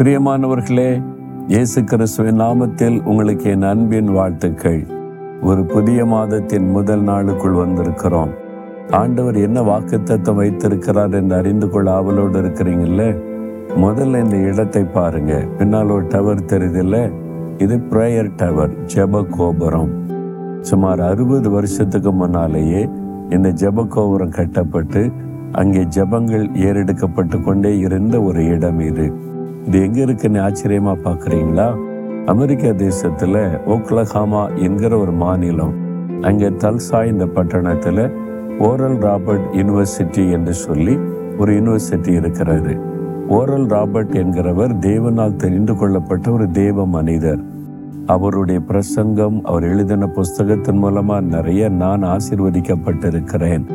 பிரியமானவர்களே இயேசு கிறிஸ்துவின் நாமத்தில் உங்களுக்கு என் அன்பின் வாழ்த்துக்கள் ஒரு புதிய மாதத்தின் முதல் நாளுக்குள் வந்திருக்கிறோம் ஆண்டவர் என்ன வாக்குத்தத்தம் வைத்திருக்கிறார் என்று அறிந்து கொள்ள ஆவலோடு இருக்கிறீங்கல்ல முதல்ல இந்த இடத்தை பாருங்க பின்னால் ஒரு டவர் தெரியுதுல்ல இது ப்ரேயர் டவர் ஜெப கோபுரம் சுமார் அறுபது வருஷத்துக்கு முன்னாலேயே இந்த ஜெப கோபுரம் கட்டப்பட்டு அங்கே ஜெபங்கள் ஏறெடுக்கப்பட்டு கொண்டே இருந்த ஒரு இடம் இது இது எங்க இருக்குன்னு ஆச்சரியமா பார்க்குறீங்களா அமெரிக்க தேசத்துல ஓக்லஹாமா என்கிற ஒரு மாநிலம் அங்கே தல்சா இந்த பட்டணத்துல ஓரல் ராபர்ட் யூனிவர்சிட்டி என்று சொல்லி ஒரு யூனிவர்சிட்டி இருக்கிறது ஓரல் ராபர்ட் என்கிறவர் தேவனால் தெரிந்து கொள்ளப்பட்ட ஒரு தேவ மனிதர் அவருடைய பிரசங்கம் அவர் எழுதின புஸ்தகத்தின் மூலமா நிறைய நான் ஆசிர்வதிக்கப்பட்டிருக்கிறேன்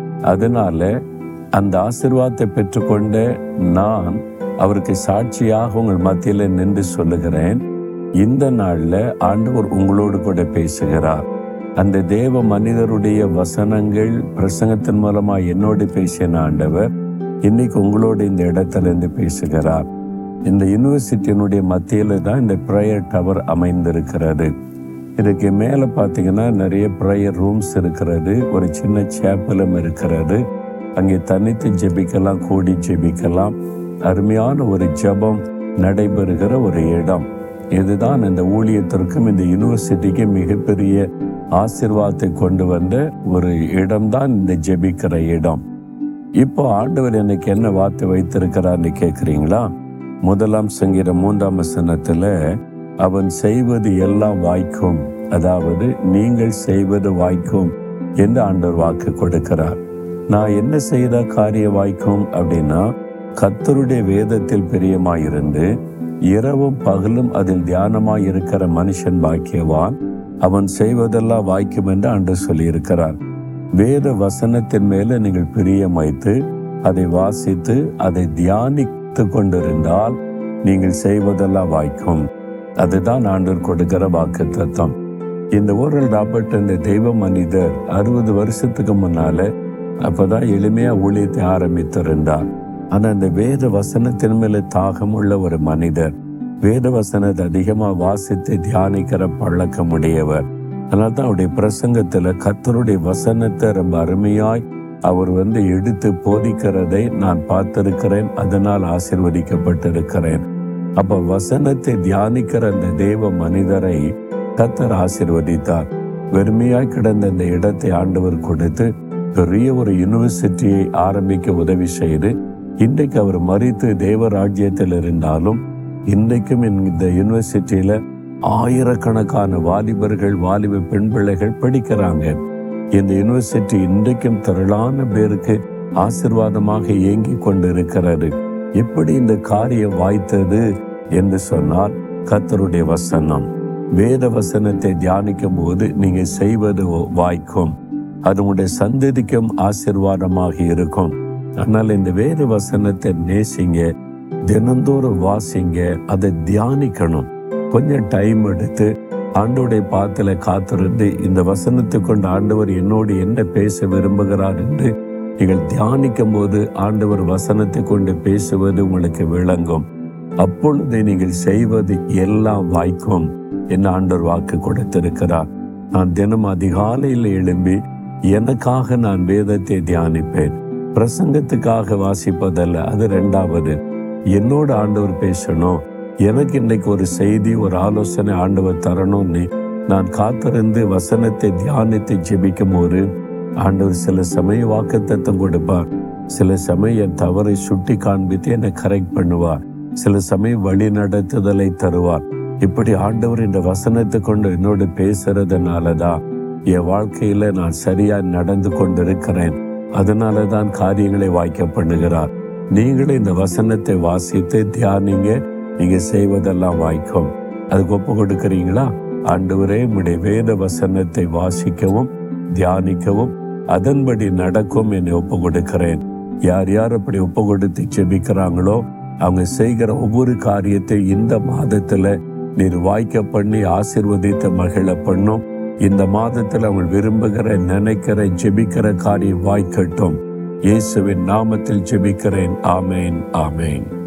அதனால அந்த ஆசிர்வாதத்தை பெற்றுக்கொண்ட நான் அவருக்கு சாட்சியாக உங்கள் மத்தியில் நின்று சொல்லுகிறேன் இந்த நாள்ல ஆண்டவர் உங்களோடு கூட பேசுகிறார் அந்த தேவ மனிதருடைய வசனங்கள் பிரசங்கத்தின் மூலமா என்னோடு பேசின ஆண்டவர் இன்னைக்கு உங்களோட இந்த இடத்துல இருந்து பேசுகிறார் இந்த யூனிவர்சிட்டியினுடைய மத்தியில தான் இந்த ப்ரேயர் டவர் அமைந்திருக்கிறது இதுக்கு மேலே பார்த்தீங்கன்னா நிறைய ப்ரேயர் ரூம்ஸ் இருக்கிறது ஒரு சின்ன சேப்பலும் இருக்கிறது அங்கே தனித்து ஜெபிக்கலாம் கூடி ஜெபிக்கலாம் அருமையான ஒரு ஜெபம் நடைபெறுகிற ஒரு இடம் இதுதான் இந்த ஊழியத்திற்கும் இந்த யூனிவர்சிட்டிக்கும் மிகப்பெரிய ஆசிர்வாதத்தை கொண்டு வந்த ஒரு இடம்தான் இந்த ஜெபிக்கிற இடம் இப்போ ஆண்டவர் எனக்கு என்ன வார்த்தை வைத்திருக்கிறார்னு கேட்குறீங்களா முதலாம் சங்கீத மூன்றாம் வசனத்துல அவன் செய்வது எல்லாம் வாய்க்கும் அதாவது நீங்கள் செய்வது வாய்க்கும் என்று ஆண்டவர் வாக்கு கொடுக்கிறார் நான் என்ன செய்த காரிய வாய்க்கும் அப்படின்னா கத்தருடைய வேதத்தில் பிரியமாயிருந்து இரவும் பகலும் அதில் தியானமாய் இருக்கிற மனுஷன் பாக்கியவான் அவன் செய்வதெல்லாம் வாய்க்கும் என்று அன்று சொல்லியிருக்கிறார் வேத வசனத்தின் மேல நீங்கள் பிரியம் வைத்து அதை வாசித்து அதை தியானித்து கொண்டிருந்தால் நீங்கள் செய்வதெல்லாம் வாய்க்கும் அதுதான் ஆண்டவர் கொடுக்கிற வாக்கு தத்துவம் இந்த ஊரில் ராபர்ட் இந்த தெய்வ மனிதர் அறுபது வருஷத்துக்கு முன்னால அப்பதான் எளிமையா ஊழியத்தை ஆரம்பித்திருந்தார் ஆனா அந்த வேத வசனத்தின் மேல தாகம் உள்ள ஒரு மனிதர் வேத வசனத்தை அதிகமா வாசித்து தியானிக்கிற பழக்கம் உடையவர் அதனால்தான் அவருடைய பிரசங்கத்துல கத்தருடைய வசனத்தை ரொம்ப அருமையாய் அவர் வந்து எடுத்து போதிக்கிறதை நான் பார்த்திருக்கிறேன் அதனால் ஆசிர்வதிக்கப்பட்டிருக்கிறேன் அப்ப வசனத்தை தியானிக்கிற அந்த தேவ மனிதரை கத்தர் ஆசிர்வதித்தார் வெறுமையாய் கிடந்த இந்த இடத்தை ஆண்டவர் கொடுத்து பெரிய ஒரு யூனிவர்சிட்டியை ஆரம்பிக்க உதவி செய்து இன்றைக்கு அவர் மறித்து தேவ ராஜ்யத்தில் இருந்தாலும் இன்றைக்கும் இந்த யூனிவர்சிட்டியில ஆயிரக்கணக்கான வாலிபர்கள் வாலிப பெண் பிள்ளைகள் படிக்கிறாங்க இந்த யூனிவர்சிட்டி இன்றைக்கும் திரளான பேருக்கு ஆசிர்வாதமாக இயங்கி கொண்டிருக்கிறது எப்படி இந்த காரியம் வாய்த்தது என்று சொன்னால் கத்தருடைய வசனம் வேத வசனத்தை தியானிக்கும் போது நீங்க செய்வது வாய்க்கும் அது உங்களுடைய சந்ததிக்கும் ஆசிர்வாதமாக இருக்கும் அதனால இந்த வேத வசனத்தை நேசிங்க தினந்தோறும் வாசிங்க அதை தியானிக்கணும் கொஞ்சம் டைம் எடுத்து ஆண்டோடைய பாத்துல காத்திருந்து இந்த வசனத்தை கொண்டு ஆண்டவர் என்னோடு என்ன பேச விரும்புகிறார் என்று நீங்கள் தியானிக்கும் போது ஆண்டவர் வசனத்தை கொண்டு பேசுவது உங்களுக்கு விளங்கும் அப்பொழுது நீங்கள் செய்வது எல்லாம் வாய்க்கும் என்ன ஆண்டவர் வாக்கு கொடுத்திருக்கிறார் நான் தினம் அதிகாலையில் எழும்பி எனக்காக நான் வேதத்தை தியானிப்பேன் பிரசங்கத்துக்காக வாசிப்பதல்ல அது ரெண்டாவது என்னோட ஆண்டவர் பேசணும் எனக்கு இன்னைக்கு ஒரு செய்தி ஒரு ஆலோசனை ஆண்டவர் தரணும்னு நான் காத்திருந்து வசனத்தை தியானித்து ஜெபிக்கும் போது ஆண்டவர் சில சமய வாக்குத்தத்தம் கொடுப்பார் சில சமயம் என் தவறை சுட்டி காண்பித்து என்னை கரெக்ட் பண்ணுவார் சில சமயம் வழி நடத்துதலை தருவார் இப்படி ஆண்டவர் இந்த வசனத்தை கொண்டு என்னோடு பேசுறதுனாலதான் என் வாழ்க்கையில நான் சரியா நடந்து கொண்டிருக்கிறேன் அதனால தான் காரியங்களை வாய்க்க பண்ணுகிறார் நீங்களும் இந்த வசனத்தை வாசித்து தியானிங்க நீங்க செய்வதெல்லாம் வாய்க்கும் அதுக்கு ஒப்பு கொடுக்கிறீங்களா ஆண்டவரே உடைய வேத வசனத்தை வாசிக்கவும் தியானிக்கவும் அதன்படி நடக்கும் என்னை ஒப்பு கொடுக்கிறேன் யார் யார் அப்படி ஒப்பு கொடுத்து ஜெபிக்கிறாங்களோ அவங்க செய்கிற ஒவ்வொரு காரியத்தை இந்த மாதத்துல நீர் வாய்க்க பண்ணி ஆசிர்வதித்த மகிழ பண்ணும் இந்த மாதத்தில் அவங்க விரும்புகிற நினைக்கிற ஜெபிக்கிற காரியம் வாய்க்கட்டும் இயேசுவின் நாமத்தில் ஜெபிக்கிறேன் ஆமேன் ஆமேன்